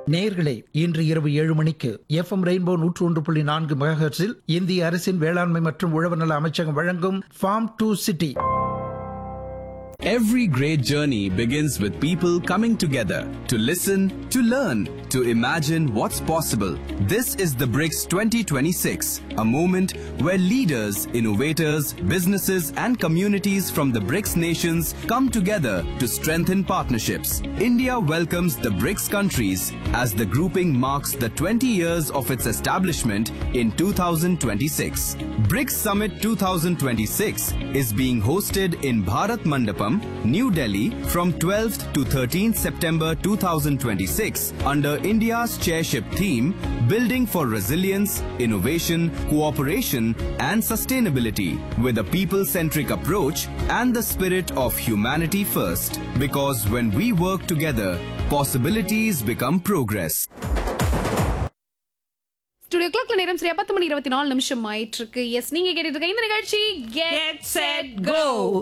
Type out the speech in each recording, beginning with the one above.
நேயர்களே இன்று இரவு ஏழு மணிக்கு எஃப்எம் ரெயின்போ நூற்று ஒன்று புள்ளி நான்கு மெகாஹெர்ட்ஸில் இந்திய அரசின் வேளாண்மை மற்றும் உழவர் நல அமைச்சகம் வழங்கும் farm to city Every great journey begins with people coming together to listen, to learn, to imagine what's possible. This is the BRICS 2026, a moment where leaders, innovators, businesses, and communities from the BRICS nations come together to strengthen partnerships. India welcomes the BRICS countries as the grouping marks the 20 years of its establishment in 2026. BRICS Summit 2026 is being hosted in Bharat Mandapam, New Delhi from 12th to 13th September 2026 under India's chairship theme Building for Resilience, Innovation, Cooperation and Sustainability with a people-centric approach and the spirit of humanity first. Because when we work together, possibilities become progress. Studio கிளாக்ல நேரம் சரியா பத்து மணி இருபத்தி நாலு நிமிஷம் ஆயிட்டு இருக்கு S நீங்க கேட்டுட்டு இருக்க இந்த நிகழ்ச்சி get set go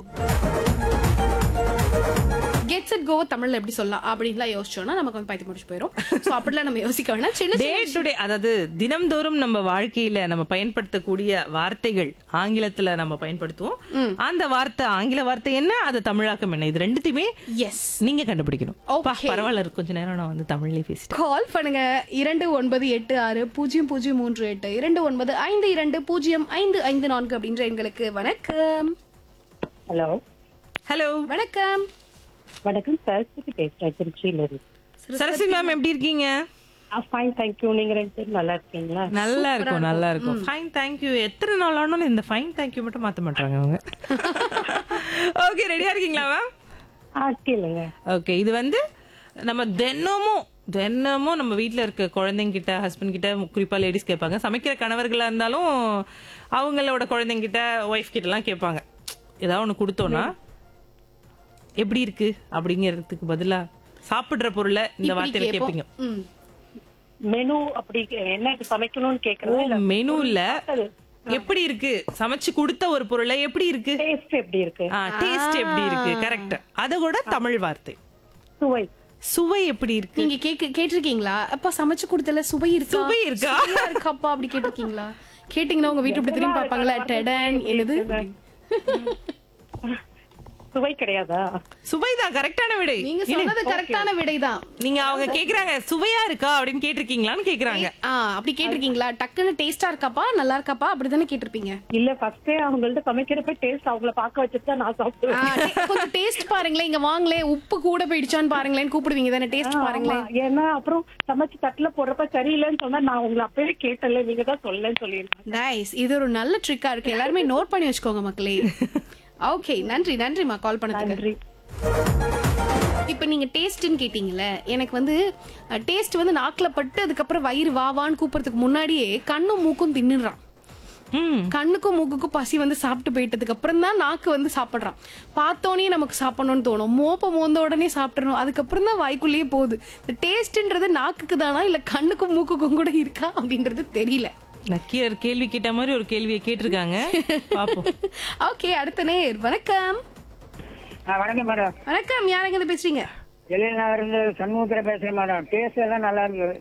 get set go தமிழ்ல எப்படி சொல்லலாம் அப்படின்லாம் யோசிச்சோம்னா நமக்கு வந்து பைத்தி முடிச்சு போயிடும் சோ அப்படிலாம் நம்ம யோசிக்க வேணாம் சின்ன டே சின்ன டு டே அதாவது தினம்தோறும் நம்ம வாழ்க்கையில நம்ம பயன்படுத்தக்கூடிய வார்த்தைகள் ஆங்கிலத்துல நம்ம பயன்படுத்துவோம் அந்த வார்த்தை ஆங்கில வார்த்தை என்ன அது தமிழாக்கம் என்ன இது ரெண்டுத்தையுமே எஸ் நீங்க கண்டுபிடிக்கணும் Okay. பா, பரவாயில்ல கொஞ்ச நேரம் நான் வந்து தமிழ்லயே பேசிட்டேன் கால் பண்ணுங்க இரண்டு ஒன்பது எட்டு ஆறு பூஜ்ஜியம் பூஜ்ஜியம் மூன்று எட்டு இரண்டு ஒன்பது ஐந்து இரண்டு பூஜ்ஜியம் ஐந்து ஐந்து நான்கு அப்படின்ற எங்களுக்கு வணக்கம் ஹலோ ஹலோ வணக்கம் வணக்கம் சரஸ்வதி பேசுறேன் திருச்சியில இருந்து சரஸ்வதி மேம் எப்படி இருக்கீங்க ஃபைன் தேங்க்யூ நீங்க ரெண்டு பேரும் நல்லா இருக்கீங்களா நல்லா இருக்கும் நல்லா இருக்கும் ஃபைன் தேங்க்யூ எத்தனை நாள் ஆனாலும் இந்த ஃபைன் தேங்க்யூ மட்டும் மாத்த மாட்டாங்க அவங்க ஓகே ரெடியா இருக்கீங்களா மேம் ஆ கேளுங்க ஓகே இது வந்து நம்ம தினமும் தினமும் நம்ம வீட்டில் இருக்க குழந்தைங்க கிட்ட ஹஸ்பண்ட் கிட்ட குறிப்பா லேடிஸ் கேட்பாங்க சமைக்கிற கணவர்களா இருந்தாலும் அவங்களோட குழந்தைங்க கிட்ட ஒய்ஃப் கிட்ட எல்லாம் கேட்பாங்க ஏதாவது ஒன்று கொடுத்தோன்னா எப்படி இருக்கு அப்படிங்கிறதுக்கு பதிலா சாப்பிடுற பொருளை இந்த இப்படி வார்த்தையில கேட்போம். கேட்பீங்க ம். மெனு அப்படி என்ன சமைக்கணும்னு ஓ கேக்குறேன் மெனு இல்ல எப்படி இருக்கு சமைச்சு கொடுத்த ஒரு பொருளை எப்படி இருக்கு டேஸ்ட் எப்படி இருக்கு டேஸ்ட் எப்படி இருக்கு கரெக்ட் அதை கூட தமிழ் வார்த்தை சுவை சுவை எப்படி இருக்கு நீங்க கேக்கு கேட்டிருக்கீங்களா அப்பா சமைச்சு கொடுத்தல சுவை இருக்கா சுவை இருக்கா? சுவையா இருக்காப்பா அப்படி கேட்டிருக்கீங்களா கேட்டீங்கன்னா உங்க வீட்டு இப்படி திரும்பி பாப்பாங்களா டெடன் என்னது சுவை கிடையாதா சுவைதான் கரெக்டான விடை நீங்க சொன்னது கரெக்டான விடைதான் நீங்க அவங்க கேக்குறாங்க சுவையா இருக்கா அப்படின்னு கேட்டிருக்கீங்களான்னு கேக்குறாங்க ஆ அப்படி கேட்டிருக்கீங்களா டக்குன்னு டேஸ்டா இருக்காப்பா நல்லா இருக்காப்பா அப்படிதானே கேட்டிருப்பீங்க இல்ல ஃபர்ஸ்டே அவங்கள்ட்ட சமைக்கிறப்ப டேஸ்ட் அவங்கள பார்க்க வச்சுட்டு தான் நான் ஆ, சாப்பிடுவேன் டே- கொஞ்சம் டேஸ்ட் பாருங்களேன் இங்க வாங்களேன் உப்பு கூட போயிடுச்சான்னு பாருங்களேன் கூப்பிடுவீங்க தானே டேஸ்ட் பாருங்களேன் ஆமா, ஏன்னா அப்புறம் சமைச்சு தட்டுல போடுறப்ப சரியில்லைன்னு சொன்னா நான் உங்களை அப்பவே கேட்டல நீங்க தான் சொல்லலன்னு சொல்லிருக்கேன் நைஸ் இது ஒரு நல்ல ட்ரிக்கா இருக்கு எல்லாருமே நோட் பண்ணி வச்சுக்கோங்க மக்களே ஓகே நன்றி நன்றிமா கால் பண்ணதுக்கு நன்றி இப்போ நீங்க டேஸ்ட்னு கேட்டீங்கல்ல எனக்கு வந்து டேஸ்ட் வந்து நாக்குல பட்டு அதுக்கப்புறம் வயிறு வா வான்னு கூப்பிடுறதுக்கு முன்னாடியே கண்ணும் மூக்கும் தின்னுறான் ம் கண்ணுக்கும் மூக்குக்கும் பசி வந்து சாப்பிட்டு போயிட்டதுக்கு அப்புறம் தான் நாக்கு வந்து சாப்பிடுறான் பார்த்தோன்னே நமக்கு சாப்பிடணும்னு தோணும் மோப்ப மோந்த உடனே சாப்பிடணும் அதுக்கப்புறம் தான் வாய்க்குள்ளேயே போகுது இந்த டேஸ்ட்ன்றது நாக்குக்கு தானா இல்ல கண்ணுக்கும் மூக்குக்கும் கூட இருக்கா அப்படின்றது தெரியல நக்கியர் கேள்வி கேட்ட மாதிரி ஒரு கேள்வியை கேட்டிருக்காங்க பாப்போம் ஓகே அடுத்த நேர் வணக்கம் வணக்கம் மேடம் வணக்கம் யாருங்க இருந்து பேசுறீங்க எழில் நகர்ந்து சண்முகத்தில் பேசுறேன் மேடம் டேஸ்ட் எல்லாம் நல்லா இருக்கு